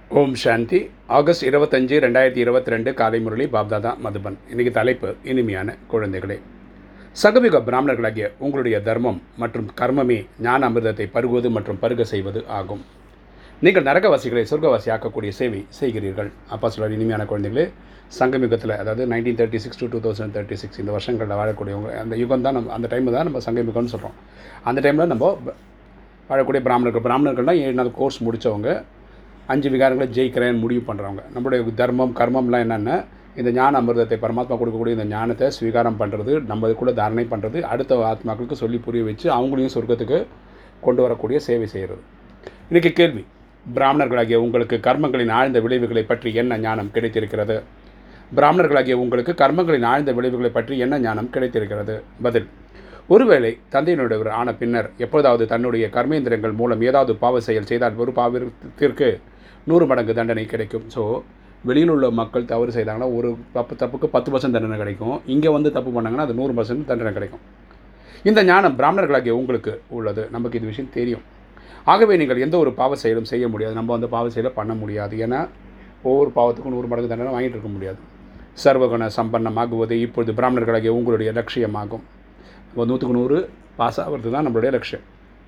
ஓம் சாந்தி August இருபத்தஞ்சு ரெண்டாயிரத்தி இருபத்தி ரெண்டு காலை முரளி பாப்தாதா மதுபன் இன்னைக்கு தலைப்பு இனிமையான குழந்தைகளே சகவிக பிராமணர்களாகிய உங்களுடைய தர்மம் மற்றும் கர்மமே ஞான அமிர்தத்தை பருகுவது மற்றும் பருக செய்வது ஆகும் நீங்கள் நரகவாசிகளை சொர்க்கவாசி ஆக்கக்கூடிய சேவை செய்கிறீர்கள் அப்பா சொல்கிறார் இனிமையான குழந்தைகளே சங்கமிகத்தில் அதாவது nineteen thirty six to two thousand thirty six இந்த வருஷங்களில் வாழக்கூடியவங்க அந்த யுகம் தான் நம்ம அந்த டைம் தான் நம்ம சங்கமிகம்னு சொல்கிறோம் அந்த டைமில் நம்ம ப- வாழக்கூடிய பிராமணர்கள் பிராமணர்கள்னால் ஏழாவது கோர்ஸ் முடித்தவங்க அஞ்சு விகாரங்களை ஜெயிக்கிறேன்னு முடிவு பண்ணுறவங்க நம்மளுடைய தர்மம் கர்மம்லாம் என்னென்னா இந்த ஞான அமிர்தத்தை பரமாத்மா கொடுக்கக்கூடிய இந்த ஞானத்தை ஸ்வீகாரம் பண்ணுறது நம்ம கூட தாரணை பண்ணுறது அடுத்த ஆத்மாக்களுக்கு சொல்லி புரிய வச்சு அவங்களையும் சொர்க்கத்துக்கு கொண்டு வரக்கூடிய சேவை செய்கிறது இன்றைக்கி கேள்வி பிராமணர்களாகிய உங்களுக்கு கர்மங்களின் ஆழ்ந்த விளைவுகளை பற்றி என்ன ஞானம் கிடைத்திருக்கிறது பிராமணர்களாகிய உங்களுக்கு கர்மங்களின் ஆழ்ந்த விளைவுகளை பற்றி என்ன ஞானம் கிடைத்திருக்கிறது பதில் ஒருவேளை தந்தையினுடையவர் ஆன பின்னர் எப்போதாவது தன்னுடைய கர்மேந்திரங்கள் மூலம் ஏதாவது பாவ செயல் செய்தால் ஒரு பாவத்திற்கு நூறு மடங்கு தண்டனை கிடைக்கும் ஸோ வெளியில் உள்ள மக்கள் தவறு செய்தாங்கன்னா ஒரு தப்பு தப்புக்கு பத்து பர்சன்ட் தண்டனை கிடைக்கும் இங்கே வந்து தப்பு பண்ணாங்கன்னா அது நூறு பர்சன்ட் தண்டனை கிடைக்கும் இந்த ஞானம் பிராமணர்களாகிய உங்களுக்கு உள்ளது நமக்கு இது விஷயம் தெரியும் ஆகவே நீங்கள் எந்த ஒரு பாவ செயலும் செய்ய முடியாது நம்ம வந்து பாவ செயலை பண்ண முடியாது ஏன்னா ஒவ்வொரு பாவத்துக்கும் நூறு மடங்கு தண்டனை வாங்கிட்டு இருக்க முடியாது சர்வகுண சம்பன்னமாகுவது இப்பொழுது பிராமணர்களாகிய உங்களுடைய லட்சியமாகும் இப்போ நூற்றுக்கு நூறு பாஸ் ஆகிறது தான் நம்மளுடைய லட்சியம்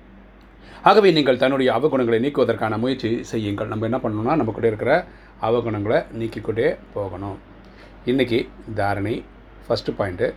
ஆகவே நீங்கள் தன்னுடைய அவகுணங்களை நீக்குவதற்கான முயற்சி செய்யுங்கள் நம்ம என்ன பண்ணணும்னா நம்ம கூட இருக்கிற அவகுணங்களை நீக்கிக்கொண்டே போகணும் இன்றைக்கி தாரணை ஃபஸ்ட்டு பாயிண்ட்டு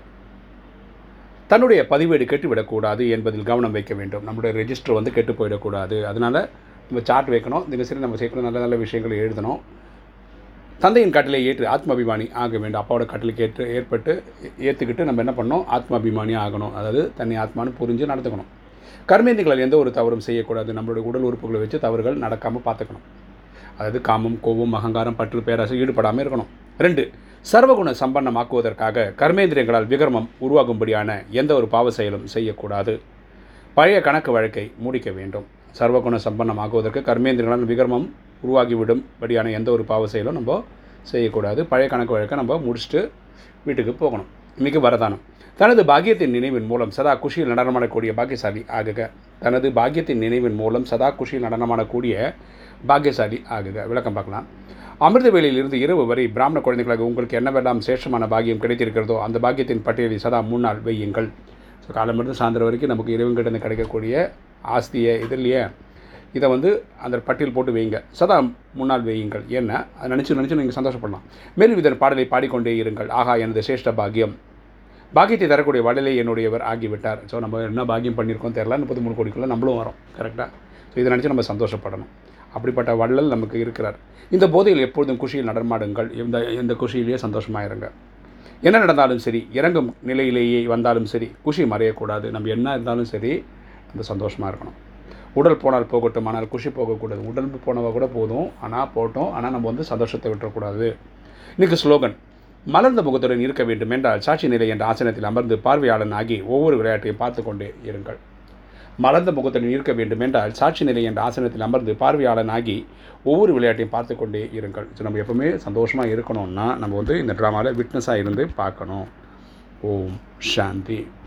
தன்னுடைய பதிவேடு கெட்டுவிடக்கூடாது என்பதில் கவனம் வைக்க வேண்டும் நம்மளுடைய ரெஜிஸ்டர் வந்து கெட்டு போயிடக்கூடாது அதனால் நம்ம சார்ட் வைக்கணும் தினசரி நம்ம சேர்க்கணும் நல்ல நல்ல விஷயங்களை எழுதணும் தந்தையின் கட்டளை ஏற்று ஆத்மாபிமானி ஆக வேண்டும் அப்பாவோட கட்டளைக்கு ஏற்று ஏற்பட்டு ஏற்றுக்கிட்டு நம்ம என்ன பண்ணோம் ஆத்மாபிமானி ஆகணும் அதாவது தன்னை ஆத்மானு புரிஞ்சு நடத்துக்கணும் கர்மேந்திரங்களால் எந்த ஒரு தவறும் செய்யக்கூடாது நம்மளுடைய உடல் உறுப்புகளை வச்சு தவறுகள் நடக்காமல் பார்த்துக்கணும் அதாவது காமம் கோபம் அகங்காரம் பற்று பேராசை ஈடுபடாமல் இருக்கணும் ரெண்டு சர்வகுண சம்பன்னமாக்குவதற்காக கர்மேந்திரியங்களால் விகர்மம் உருவாகும்படியான எந்த ஒரு பாவ செயலும் செய்யக்கூடாது பழைய கணக்கு வழக்கை முடிக்க வேண்டும் சர்வகுண சம்பன்னமாகுவதற்கு கர்மேந்திரங்களால் விகர்மம் உருவாகிவிடும்படியான எந்த ஒரு பாவ செயலும் நம்ம செய்யக்கூடாது பழைய கணக்கு வழக்கை நம்ம முடிச்சுட்டு வீட்டுக்கு போகணும் இன்றைக்கி வரதானம் தனது பாக்கியத்தின் நினைவின் மூலம் சதா குஷியில் நடனமாடக்கூடிய பாக்கியசாலி ஆகுக தனது பாக்கியத்தின் நினைவின் மூலம் சதா குஷியில் நடனமாடக்கூடிய பாக்கியசாலி ஆகுக விளக்கம் பார்க்கலாம் அமிர்த வேளையிலிருந்து இரவு வரை பிராமண குழந்தைகளாக உங்களுக்கு என்னவெல்லாம் சேஷமான பாக்கியம் கிடைத்திருக்கிறதோ அந்த பாக்கியத்தின் பட்டியலை சதா முன்னால் வையுங்கள் ஸோ காலமிருந்து சாயந்தரம் வரைக்கும் நமக்கு இறைவன்கிட்ட கிடைக்கக்கூடிய ஆஸ்தியை இது இல்லையே இதை வந்து அந்த பட்டியல் போட்டு வையுங்க சதா முன்னால் வையுங்கள் ஏன்னா அதை நினச்சி நினச்சி நீங்கள் சந்தோஷப்படலாம் மேலும் இதன் பாடலை பாடிக்கொண்டே இருங்கள் ஆகா எனது சேஷ்ட பாக்கியம் பாக்கியத்தை தரக்கூடிய வடலே என்னுடையவர் ஆகிவிட்டார் ஸோ நம்ம என்ன பாக்கியம் பண்ணியிருக்கோம் தெரில முப்பத்தி மூணு கோடிக்குள்ளே நம்மளும் வரோம் கரெக்டாக ஸோ இதை நினச்சி நம்ம சந்தோஷப்படணும் அப்படிப்பட்ட வள்ளல் நமக்கு இருக்கிறார் இந்த போதையில் எப்பொழுதும் குஷியில் நடமாடுங்கள் இந்த இந்த குஷியிலேயே சந்தோஷமாக இருங்க என்ன நடந்தாலும் சரி இறங்கும் நிலையிலேயே வந்தாலும் சரி குஷி மறையக்கூடாது நம்ம என்ன இருந்தாலும் சரி நம்ம சந்தோஷமாக இருக்கணும் உடல் போனால் போகட்டும் ஆனால் குஷி போகக்கூடாது உடல் போனவ கூட போதும் ஆனால் போட்டோம் ஆனால் நம்ம வந்து சந்தோஷத்தை விட்டுறக்கூடாது இன்னைக்கு ஸ்லோகன் மலர்ந்த முகத்துடன் இருக்க வேண்டும் என்றால் சாட்சி நிலை என்ற ஆசனத்தில் அமர்ந்து பார்வையாளன் ஆகி ஒவ்வொரு விளையாட்டையும் பார்த்து கொண்டே இருங்கள் மலர்ந்த முகத்துடன் இருக்க வேண்டும் என்றால் சாட்சி நிலை என்ற ஆசனத்தில் அமர்ந்து பார்வையாளன் ஆகி ஒவ்வொரு விளையாட்டையும் பார்த்து கொண்டே இருங்கள் ஸோ நம்ம எப்பவுமே சந்தோஷமாக இருக்கணும்னா நம்ம வந்து இந்த ட்ராமாவில் விட்னஸாக இருந்து பார்க்கணும் ஓம் சாந்தி